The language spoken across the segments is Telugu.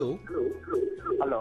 హలో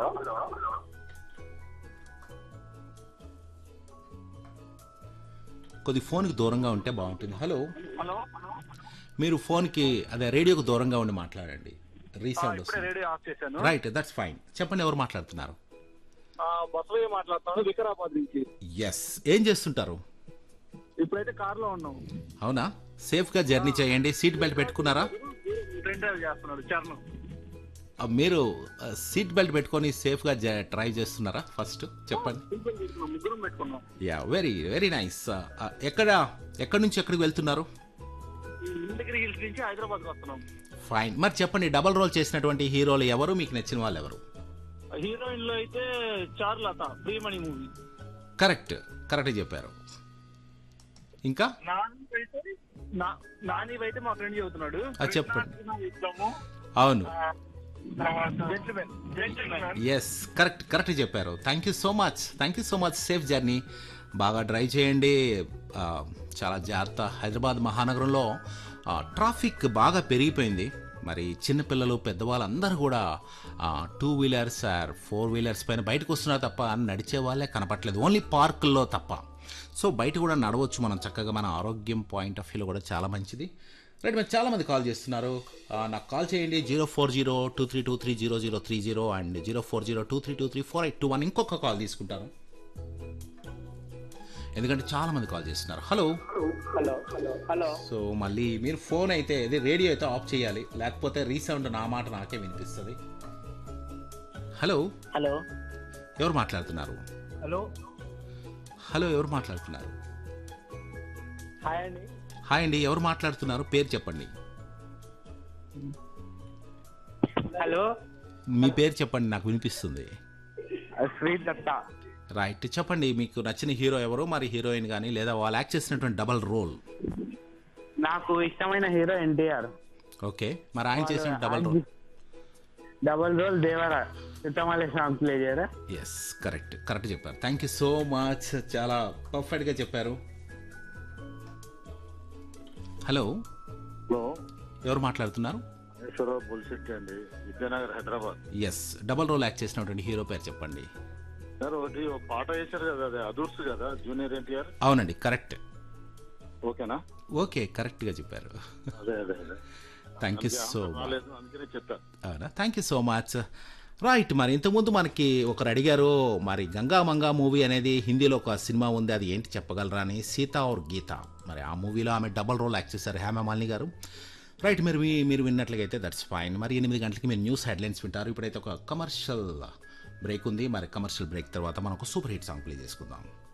కొద్ది ఫోన్కి దూరంగా ఉంటే బాగుంటుంది హలో హలో మీరు ఫోన్కి అదే రేడియోకి దూరంగా ఉండి మాట్లాడండి రీసౌండ్ ఇప్పుడే వస్తుంది రేడియో ఆఫ్ చేశాను రైట్ దట్స్ ఫైన్ చెప్పండి ఎవరు మాట్లాడుతున్నారు ఆ, బసవయ్య మాట్లాడుతున్నాను వికారాబాద్ నుంచి ఎస్ ఏం చేస్తుంటారు ఇప్పుడైతే కార్ లో ఉన్నాం అవునా సేఫ్గా జర్నీ చేయండి సీట్ బెల్ట్ పెట్టుకున్నారా ట్రైన్ డ్రైవ్ చేస్తున్నాడు చరణం ఆ, మీరు ఆ, సీట్ బెల్ట్ పెట్టుకొని సేఫ్గా జ- డ్రైవ్ చేస్తున్నారా ఫస్ట్ చెప్పండి సింపుల్ పెట్టుకున్నాం ముగ్గురం పెట్టుకున్నాం యా వెరీ వెరీ నైస్ ఎక్కడ ఎక్కడి నుంచి ఎక్కడికి వెళ్తున్నారు ఇంటికి హిల్స్ నుంచి హైదరాబాద్ వస్తున్నాం ఫైన్ మరి చెప్పండి డబల్ రోల్ చేసినటువంటి హీరోలు ఎవరు మీకు నచ్చిన వాళ్ళు ఎవరు హీరోయిన్ లో అయితే Charulatha Priyamani movie correct correct చెప్పారు ఇంకా నాని అయితే నా- నాని అయితే మా ఫ్రెండ్ చెబుతున్నాడు ఆ, చెప్పండి. ఇద్దాము అవును gentleman gentleman yes correct correct చెప్పారు thank you so much thank you so much safe journey బాగా డ్రైవ్ చేయండి ఆ, చాలా జాగ్రత్త హైదరాబాద్ మహానగరంలో ఆ, ట్రాఫిక్ బాగా పెరిగిపోయింది మరి చిన్నపిల్లలు పెద్దవాళ్ళందరూ కూడా two wheelers or four wheelers పైన బయటకు వస్తున్నారు తప్ప నడిచే వాళ్ళే కనపట్లేదు ఓన్లీ పార్కుల్లో తప్ప సో బయట కూడా నడవచ్చు మనం చక్కగా మన ఆరోగ్యం పాయింట్ ఆఫ్ వ్యూలో కూడా చాలా మంచిది రైట్ మరి చాలా మంది కాల్ చేస్తున్నారు ఆ, నాకు కాల్ చేయండి zero four zero two three two three zero zero three zero and zero four zero two three two three four eight two one ఇంకొక కాల్ తీసుకుంటాను ఎందుకంటే చాలా మంది కాల్ చేస్తున్నారు hello hello hello hello so మళ్ళీ మీరు ఫోన్ అయితే ఇది రేడియో అయితే ఆఫ్ చేయాలి లేకపోతే రీసౌండ్ నా మాట నాకే వినిపిస్తుంది హలో హలో ఎవరు మాట్లాడుతున్నారు హలో హలో ఎవరు మాట్లాడుతున్నారు హాయ్ అండి హాయ్ అండి ఎవరు మాట్లాడుతున్నారు పేరు చెప్పండి హలో మీ పేరు చెప్పండి నాకు వినిపిస్తుంది శ్రీ దత్త రైట్ చెప్పండి మీకు నచ్చిన హీరో ఎవరు మరి హీరోయిన్ కానీ లేదా వాళ్ళు యాక్ట్ చేసినటువంటి డబల్ రోల్ నాకు ఇష్టమైన హీరో ఎన్టీఆర్ ఓకే మరి ఆయన చేసిన డబల్ రోల్ డబల్ రోల్ దేవరా చిత్తమల్లి సాంగ్ ప్లే చేయరా ఎస్ కరెక్ట్ కరెక్ట్ చెప్పారు థ్యాంక్ యూ సో మచ్ చాలా పర్ఫెక్ట్గా చెప్పారు హలో హలో ఎవరు మాట్లాడుతున్నారు మహేశ్వరరావు బుల్సిట్ అండి Vidyanagar Hyderabad yes double role act చేసినటువంటి హీరో పేరు చెప్పండి సార్ ఒకటి ఒక పాట వేశారు కదా అది అదూర్స్ కదా జూనియర్ ఎన్టీఆర్ అవునండి కరెక్ట్ ఓకేనా ఓకే కరెక్ట్గా చెప్పారు అదే అదే అదే థ్యాంక్ యూ సో మచ్ రాలేదు అందుకనే చెప్పాను అవునా thank you so much right మరి ఇంతకుముందు మనకి ఒకరు అడిగారు మరి గంగా మంగా మూవీ అనేది హిందీలో ఒక సినిమా ఉంది అది ఏంటి చెప్పగలరా అని సీత ఔర్ గీత మరి ఆ మూవీలో ఆమె డబల్ రోల్ యాక్ట్ చేశారు హేమ మాలిని గారు రైట్ మీరు మీ- మీరు విన్నట్లయితే దట్స్ ఫైన్ మరి ఎనిమిది గంటలకి మీరు న్యూస్ హెడ్లైన్స్ వింటారు ఇప్పుడైతే ఒక కమర్షియల్ బ్రేక్ ఉంది మరి కమర్షియల్ బ్రేక్ తర్వాత మనం ఒక సూపర్ హిట్ సాంగ్ ప్లే చేసుకుందాం